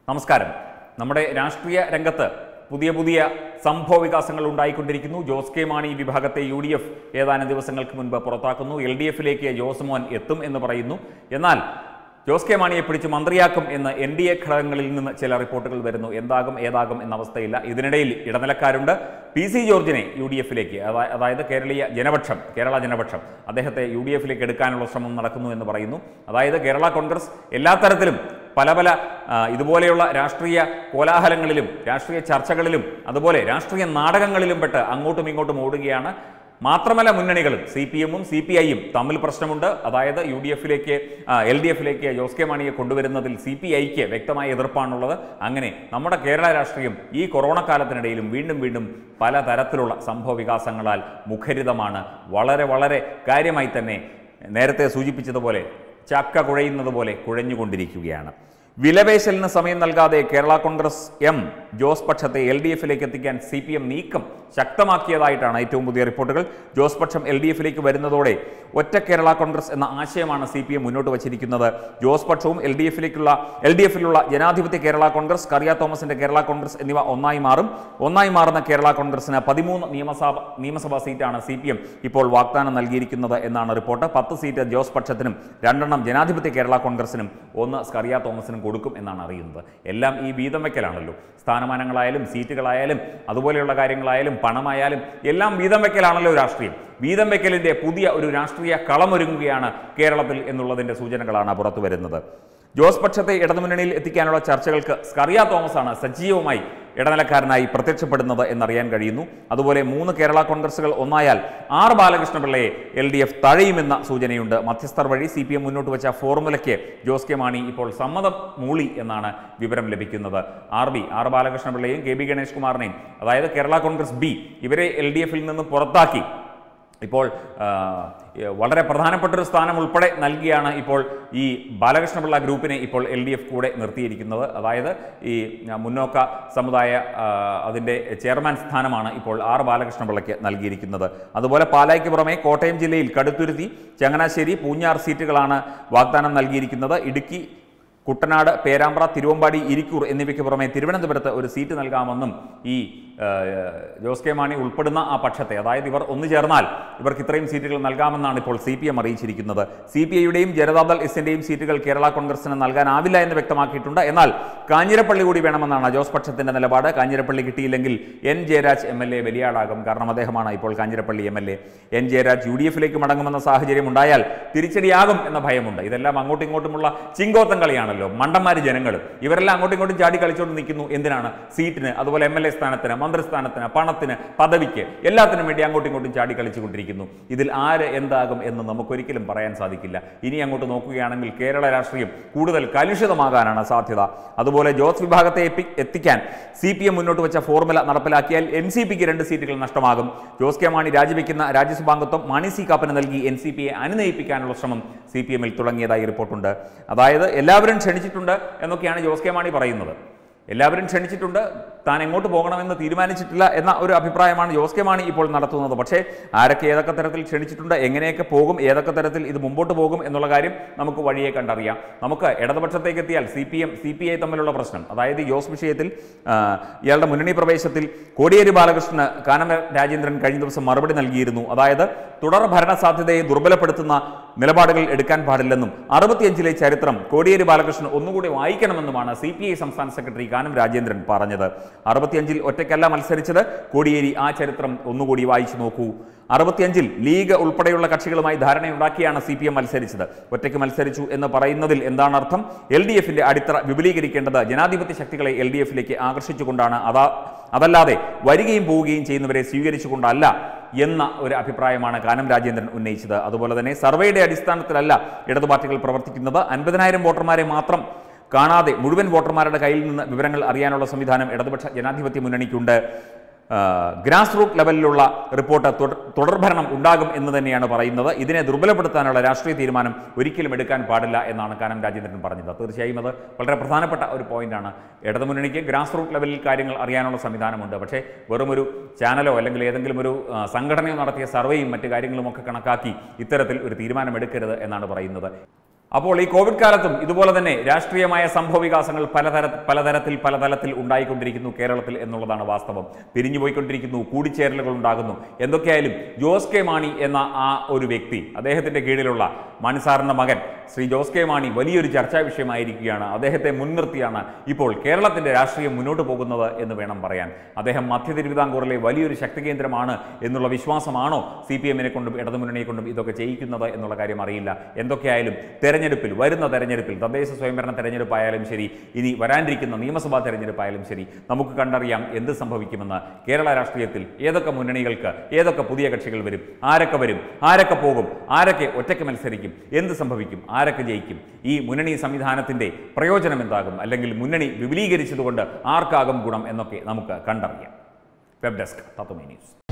നമസ്കാരം നമ്മുടെ രാഷ്ട്രീയ രംഗത്ത് പുതിയ പുതിയ സംഭവ വികാസങ്ങൾ ഉണ്ടായിക്കൊണ്ടിരിക്കുന്നു ജോസ് കെ മാണി വിഭാഗത്തെ യു ഡി എഫ് ഏതാനും ദിവസങ്ങൾക്ക് മുൻപ് പുറത്താക്കുന്നു എൽ ഡി എഫിലേക്ക് ജോസ് മോൻ എത്തും എന്ന് പറയുന്നു എന്നാൽ ജോസ് കെ മാണിയെ പിടിച്ച് മന്ത്രിയാക്കും എന്ന് എൻ ഡി എ ഘടകങ്ങളിൽ നിന്ന് ചില റിപ്പോർട്ടുകൾ വരുന്നു എന്താകും ഏതാകും എന്ന അവസ്ഥയില്ല ഇതിനിടയിൽ ഇടനിലക്കാരുണ്ട് പി സി ജോർജിനെ യു ഡി എഫിലേക്ക് അതായത് കേരളീയ ജനപക്ഷം കേരള ജനപക്ഷം അദ്ദേഹത്തെ യു ഡി എഫിലേക്ക് എടുക്കാനുള്ള ശ്രമം നടക്കുന്നു എന്ന് പറയുന്നു അതായത് കേരള കോൺഗ്രസ് എല്ലാ തരത്തിലും പല പല ആ, ഇതുപോലെയുള്ള രാഷ്ട്രീയ കോലാഹലങ്ങളിലും രാഷ്ട്രീയ ചർച്ചകളിലും അതുപോലെ രാഷ്ട്രീയ നാടകങ്ങളിലും പെട്ട് അങ്ങോട്ടും ഇങ്ങോട്ടും ഓടുകയാണ് മാത്രമല്ല മുന്നണികളും സി പി എമ്മും സി പി ഐയും തമ്മിൽ പ്രശ്നമുണ്ട് അതായത് യു ഡി എഫിലേക്ക് എൽ ഡി എഫിലേക്ക് ജോസ് കെ മാണിയെ കൊണ്ടുവരുന്നതിൽ സി പി ഐക്ക് വ്യക്തമായ എതിർപ്പാണുള്ളത് അങ്ങനെ നമ്മുടെ കേരള രാഷ്ട്രീയം ഈ കൊറോണ കാലത്തിനിടയിലും വീണ്ടും വീണ്ടും പല തരത്തിലുള്ള സംഭവ വികാസങ്ങളാൽ മുഖരിതമാണ് വളരെ വളരെ കാര്യമായി തന്നെ നേരത്തെ സൂചിപ്പിച്ചതുപോലെ ചക്ക കുഴയുന്നത് പോലെ കുഴഞ്ഞുകൊണ്ടിരിക്കുകയാണ് വിലപേശലിന് സമയം നൽകാതെ കേരള കോൺഗ്രസ് എം ജോസ് പക്ഷത്തെ എൽ ഡി എഫിലേക്ക് എത്തിക്കാൻ സി പി എം നീക്കം ശക്തമാക്കിയതായിട്ടാണ് ഏറ്റവും പുതിയ റിപ്പോർട്ടുകൾ ജോസ് പക്ഷം എൽ ഡി എഫിലേക്ക് വരുന്നതോടെ ഒറ്റ കേരള കോൺഗ്രസ് എന്ന ആശയമാണ് സി പി എം മുന്നോട്ട് വച്ചിരിക്കുന്നത് ജോസ് പക്ഷവും എൽ ഡി എഫിലേക്കുള്ള എൽ ഡി എഫിലുള്ള ജനാധിപത്യ കേരള കോൺഗ്രസ് കറിയ തോമസിന്റെ കേരള കോൺഗ്രസ് എന്നിവ ഒന്നായി മാറും ഒന്നായി മാറുന്ന കേരള കോൺഗ്രസിന് പതിമൂന്ന് നിയമസഭ നിയമസഭാ സീറ്റാണ് സി പി എം ഇപ്പോൾ വാഗ്ദാനം നൽകിയിരിക്കുന്നത് എന്നാണ് റിപ്പോർട്ട് പത്ത് സീറ്റ് ജോസ് പക്ഷത്തിനും രണ്ടെണ്ണം ജനാധിപത്യ കേരള കോൺഗ്രസിനും ഒന്ന് സ്കറിയ തോമസിനും കൊടുക്കും എന്നാണ് അറിയുന്നത് എല്ലാം ഈ വീതം വയ്ക്കലാണല്ലോ സ്ഥാനമാനങ്ങളായാലും സീറ്റുകളായാലും അതുപോലെയുള്ള കാര്യങ്ങളായാലും പണമായാലും എല്ലാം വീതം വയ്ക്കലാണല്ലോ രാഷ്ട്രീയം വീതം വയ്ക്കലിൻ്റെ പുതിയ ഒരു രാഷ്ട്രീയ കളമൊരുങ്ങുകയാണ് കേരളത്തിൽ എന്നുള്ളതിൻ്റെ സൂചനകളാണ് പുറത്തു വരുന്നത് ജോസ് പക്ഷത്തെ ഇടതുമുന്നണിയിൽ എത്തിക്കാനുള്ള ചർച്ചകൾക്ക് സ്കറിയ തോമസ് ആണ് സജീവമായി ഇടനിലക്കാരനായി പ്രത്യക്ഷപ്പെടുന്നത് എന്നറിയാൻ കഴിയുന്നു അതുപോലെ മൂന്ന് കേരള കോൺഗ്രസുകൾ ഒന്നായാൽ ആർ ബാലകൃഷ്ണപിള്ളയെ എൽ ഡി എഫ് തഴയുമെന്ന സൂചനയുണ്ട് മധ്യസ്ഥർ വഴി സി പി എം മുന്നോട്ട് വെച്ച ഫോർമുലയ്ക്ക് ജോസ് കെ മാണി ഇപ്പോൾ സമ്മതം മൂളി എന്നാണ് വിവരം ലഭിക്കുന്നത് ആർ ബി ആർ ബാലകൃഷ്ണപിള്ളയെയും കെ ബി ഗണേഷ് കുമാറിനെയും അതായത് കേരള കോൺഗ്രസ് ബി ഇവരെ എൽ ഡി എഫിൽ നിന്ന് പുറത്താക്കി ഇപ്പോൾ ആ, വളരെ പ്രധാനപ്പെട്ട ഒരു സ്ഥാനം ഉൾപ്പെടെ നൽകിയാണ് ഇപ്പോൾ ഈ ബാലകൃഷ്ണപിള്ള ഗ്രൂപ്പിനെ ഇപ്പോൾ എൽ ഡി എഫ് കൂടെ നിർത്തിയിരിക്കുന്നത് അതായത് ഈ ആ, മുന്നോക്ക സമുദായ ആ, അതിൻ്റെ ചെയർമാൻ സ്ഥാനമാണ് ഇപ്പോൾ ആർ ബാലകൃഷ്ണപിള്ളയ്ക്ക് നൽകിയിരിക്കുന്നത് അതുപോലെ പാലായ്ക്ക് പുറമെ കോട്ടയം ജില്ലയിൽ കടുത്തുരുത്തി ചങ്ങനാശ്ശേരി പൂഞ്ഞാർ സീറ്റുകളാണ് വാഗ്ദാനം നൽകിയിരിക്കുന്നത് ഇടുക്കി കുട്ടനാട് പേരാമ്പ്ര തിരുവമ്പാടി ഇരിക്കൂർ എന്നിവയ്ക്ക് പുറമെ തിരുവനന്തപുരത്ത് ഒരു സീറ്റ് നൽകാമെന്നും ഈ ആ, ജോസ് കെ മാണി ഉൾപ്പെടുന്ന ആ പക്ഷത്തെ അതായത് ഇവർ ഒന്നു ചേർന്നാൽ ഇവർക്ക് ഇത്രയും സീറ്റുകൾ നൽകാമെന്നാണ് ഇപ്പോൾ സി പി എം അറിയിച്ചിരിക്കുന്നത് സി പി ഐയുടെയും ജനതാദൾ എസിന്റെയും സീറ്റുകൾ കേരള കോൺഗ്രസിന് നൽകാനാവില്ല എന്ന് വ്യക്തമാക്കിയിട്ടുണ്ട് എന്നാൽ കാഞ്ഞിരപ്പള്ളി കൂടി വേണമെന്നാണ് ജോസ് പക്ഷത്തിന്റെ നിലപാട് കാഞ്ഞിരപ്പള്ളി കിട്ടിയില്ലെങ്കിൽ N Jayaraj M L A വലിയാടാകും കാരണം അദ്ദേഹമാണ് ഇപ്പോൾ Kanjirappally M L A N Jayaraj U D എഫിലേക്ക് മടങ്ങുമെന്ന സാഹചര്യം ഉണ്ടായാൽ തിരിച്ചടിയാകും എന്ന ഭയമുണ്ട് ഇതെല്ലാം അങ്ങോട്ടും ഇങ്ങോട്ടുമുള്ള ചിങ്കോത്തം കളിയാണല്ലോ മണ്ടന്മാര് ജനങ്ങൾ ഇവരെല്ലാം അങ്ങോട്ടും ഇങ്ങോട്ടും ചാടി കളിച്ചുകൊണ്ട് നിൽക്കുന്നു എന്തിനാണ് സീറ്റിന് അതുപോലെ എം എൽ എ സ്ഥാനത്തിന് മന്ത്രിസ്ഥാനത്തിന് പണത്തിന് പദവിക്ക് എല്ലാത്തിനും വേണ്ടി അങ്ങോട്ടും ഇങ്ങോട്ടും ചാടി കളിച്ചുകൊണ്ടിരിക്കുന്നു ഇതിൽ ആര് എന്താകും എന്ന് നമുക്കൊരിക്കലും പറയാൻ സാധിക്കില്ല ഇനി അങ്ങോട്ട് നോക്കുകയാണെങ്കിൽ കേരള രാഷ്ട്രീയം കൂടുതൽ കലുഷിതമാകാനാണ് സാധ്യത അതുപോലെ ജോസ് വിഭാഗത്തെ എപ്പി- എത്തിക്കാൻ സി പി എം മുന്നോട്ട് വെച്ച ഫോർമുല നടപ്പിലാക്കിയാൽ എൻ സി പിക്ക് രണ്ട് സീറ്റുകൾ നഷ്ടമാകും ജോസ് കെ മാണി രാജിവെക്കുന്ന രാജ്യസഭാംഗത്വം മാണി സി കാപ്പന് നൽകി എൻ സി പിയെ അനുനയിപ്പിക്കാനുള്ള ശ്രമം സി പി എമ്മിൽ തുടങ്ങിയതായി റിപ്പോർട്ടുണ്ട് അതായത് എല്ലാവരും ക്ഷണിച്ചിട്ടുണ്ട് എന്നൊക്കെയാണ് ജോസ് കെ മാണി പറയുന്നത് എല്ലാവരും ക്ഷണിച്ചിട്ടുണ്ട് താൻ എങ്ങോട്ട് പോകണമെന്ന് തീരുമാനിച്ചിട്ടില്ല എന്ന ഒരു അഭിപ്രായമാണ് ജോസ് കെ മാണി ഇപ്പോൾ നടത്തുന്നത് പക്ഷേ ആരൊക്കെ ഏതൊക്കെ തരത്തിൽ ക്ഷണിച്ചിട്ടുണ്ട് എങ്ങനെയൊക്കെ പോകും ഏതൊക്കെ തരത്തിൽ ഇത് മുമ്പോട്ട് പോകും എന്നുള്ള കാര്യം നമുക്ക് വഴിയെ കണ്ടറിയാം നമുക്ക് ഇടതുപക്ഷത്തേക്ക് എത്തിയാൽ C P M C P I തമ്മിലുള്ള പ്രശ്നം അതായത് ഈ ജോസ് വിഷയത്തിൽ ആ, ഇയാളുടെ മുന്നണി പ്രവേശത്തിൽ കോടിയേരി ബാലകൃഷ്ണന് കാനം രാജേന്ദ്രൻ കഴിഞ്ഞ ദിവസം മറുപടി നൽകിയിരുന്നു അതായത് തുടർ ഭരണ സാധ്യതയെ ദുർബലപ്പെടുത്തുന്ന നിലപാടുകൾ എടുക്കാൻ പാടില്ലെന്നും അറുപത്തിയഞ്ചിലെ ചരിത്രം കോടിയേരി ബാലകൃഷ്ണൻ ഒന്നുകൂടി വായിക്കണമെന്നുമാണ് സി പി ഐ സംസ്ഥാന സെക്രട്ടറി കാനം രാജേന്ദ്രൻ പറഞ്ഞത് അറുപത്തിയഞ്ചിൽ ഒറ്റയ്ക്കല്ല മത്സരിച്ചത് കോടിയേരി ആ ചരിത്രം ഒന്നുകൂടി വായിച്ചു നോക്കൂ അറുപത്തിയഞ്ചിൽ ലീഗ് ഉൾപ്പെടെയുള്ള കക്ഷികളുമായി ധാരണയുണ്ടാക്കിയാണ് സി പി എം മത്സരിച്ചത് ഒറ്റയ്ക്ക് മത്സരിച്ചു എന്ന് പറയുന്നതിൽ എന്താണ് അർത്ഥം എൽ ഡി എഫിന്റെ അടിത്തറ വിപുലീകരിക്കേണ്ടത് ജനാധിപത്യ ശക്തികളെ എൽ ഡി എഫിലേക്ക് ആകർഷിച്ചുകൊണ്ടാണ് അതാ അതല്ലാതെ വരികയും പോവുകയും ചെയ്യുന്നവരെ സ്വീകരിച്ചുകൊണ്ടല്ല എന്ന ഒരു അഭിപ്രായമാണ് കാനം രാജേന്ദ്രൻ ഉന്നയിച്ചത് അതുപോലെ തന്നെ സർവേയുടെ അടിസ്ഥാനത്തിലല്ല ഇടതു പാർട്ടികൾ പ്രവർത്തിക്കുന്നത് അൻപതിനായിരം വോട്ടർമാരെ മാത്രം കാണാതെ മുഴുവൻ വോട്ടർമാരുടെ കയ്യിൽ നിന്ന് വിവരങ്ങൾ അറിയാനുള്ള സംവിധാനം ഇടതുപക്ഷ ജനാധിപത്യ മുന്നണിക്കുണ്ട് ആ, ഗ്രാസ് റൂട്ട് ലെവലിലുള്ള റിപ്പോർട്ട് തുടർ- തുടർഭരണം ഉണ്ടാകും എന്ന് തന്നെയാണ് പറയുന്നത് ഇതിനെ ദുർബലപ്പെടുത്താനുള്ള രാഷ്ട്രീയ തീരുമാനം ഒരിക്കലും എടുക്കാൻ പാടില്ല എന്നാണ് കാനം രാജേന്ദ്രൻ പറഞ്ഞത് തീർച്ചയായും അത് വളരെ പ്രധാനപ്പെട്ട ഒരു പോയിന്റാണ് ഇടതുമുന്നണിക്ക് ഗ്രാസ് റൂട്ട് ലെവലിൽ കാര്യങ്ങൾ അറിയാനുള്ള സംവിധാനമുണ്ട് പക്ഷേ വെറും ഒരു ചാനലോ അല്ലെങ്കിൽ ഏതെങ്കിലും ഒരു ആ, സംഘടനയോ നടത്തിയ സർവേയും മറ്റു കാര്യങ്ങളുമൊക്കെ കണക്കാക്കി ഇത്തരത്തിൽ ഒരു തീരുമാനമെടുക്കരുത് എന്നാണ് പറയുന്നത് അപ്പോൾ ഈ കോവിഡ് കാലത്തും ഇതുപോലെ തന്നെ രാഷ്ട്രീയമായ സംഭവ വികാസങ്ങൾ പലതര പലതരത്തിൽ പലതലത്തിൽ ഉണ്ടായിക്കൊണ്ടിരിക്കുന്നു കേരളത്തിൽ എന്നുള്ളതാണ് വാസ്തവം പിരിഞ്ഞുപോയിക്കൊണ്ടിരിക്കുന്നു കൂടിച്ചേരലുകൾ ഉണ്ടാകുന്നു എന്തൊക്കെയായാലും ജോസ് കെ മാണി എന്ന ആ ഒരു വ്യക്തി അദ്ദേഹത്തിന്റെ കീഴിലുള്ള മണിസാറിന്റെ മകൻ ശ്രീ ജോസ് കെ മാണി വലിയൊരു ചർച്ചാ വിഷയമായിരിക്കുകയാണ് അദ്ദേഹത്തെ മുൻനിർത്തിയാണ് ഇപ്പോൾ കേരളത്തിന്റെ രാഷ്ട്രീയം മുന്നോട്ട് പോകുന്നത് എന്ന് വേണം പറയാൻ അദ്ദേഹം മധ്യ തിരുവിതാംകൂറിലെ വലിയൊരു ശക്തി കേന്ദ്രമാണ് എന്നുള്ള വിശ്വാസമാണോ സി പി എമ്മിനെ കൊണ്ടും ഇടതുമുന്നണിയെ കൊണ്ടും ഇതൊക്കെ ചെയ്യിക്കുന്നത് എന്നുള്ള കാര്യം അറിയില്ല എന്തൊക്കെയായാലും തെരഞ്ഞെടുപ്പിൽ വരുന്ന തെരഞ്ഞെടുപ്പിൽ തദ്ദേശ സ്വയംഭരണ തെരഞ്ഞെടുപ്പായാലും ശരി ഇനി വരാനിരിക്കുന്ന നിയമസഭാ തെരഞ്ഞെടുപ്പായാലും ശരി നമുക്ക് കണ്ടറിയാം എന്ത് സംഭവിക്കുമെന്ന് കേരള രാഷ്ട്രീയത്തിൽ ഏതൊക്കെ മുന്നണികൾക്ക് ഏതൊക്കെ പുതിയ കക്ഷികൾ വരും ആരൊക്കെ വരും ആരൊക്കെ പോകും ആരൊക്കെ ഒറ്റയ്ക്ക് മത്സരിക്കും എന്ത് സംഭവിക്കും ആരൊക്കെ ജയിക്കും ഈ മുന്നണി സംവിധാനത്തിന്റെ പ്രയോജനം എന്താകും അല്ലെങ്കിൽ മുന്നണി വിപുലീകരിച്ചതുകൊണ്ട് ആർക്കാകും ഗുണം എന്നൊക്കെ നമുക്ക് കണ്ടറിയാം വെബ് ഡെസ്ക് തത്വമേ ന്യൂസ്